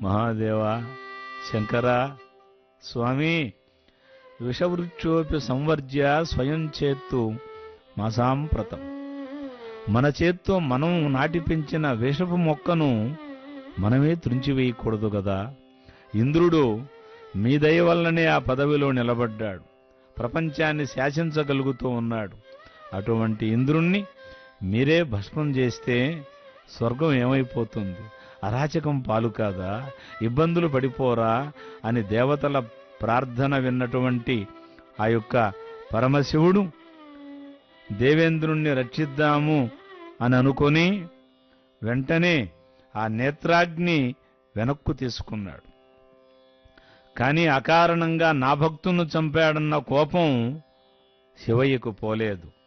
మహాదేవా శంకరా స్వామి విషవృక్షోపి సంవర్జ్య స్వయం చేత్తు మాసాంప్రతం మన చేత్తో మనం నాటి పెంచిన విషపు మొక్కను మనమే త్రుంచివేయకూడదు కదా ఇంద్రుడు మీ దయ వల్లనే ఆ పదవిలో నిలబడ్డాడు ప్రపంచాన్ని శాసించగలుగుతూ ఉన్నాడు అటువంటి ఇంద్రుణ్ణి మీరే భస్మం చేస్తే స్వర్గం ఏమైపోతుంది అరాచకం పాలు కాదా ఇబ్బందులు పడిపోరా అని దేవతల ప్రార్థన విన్నటువంటి ఆ యొక్క పరమశివుడు దేవేంద్రుణ్ణి రక్షిద్దాము అని అనుకొని వెంటనే ఆ నేత్రాగ్ని వెనక్కు తీసుకున్నాడు కానీ అకారణంగా నా భక్తును చంపాడన్న కోపం శివయ్యకు పోలేదు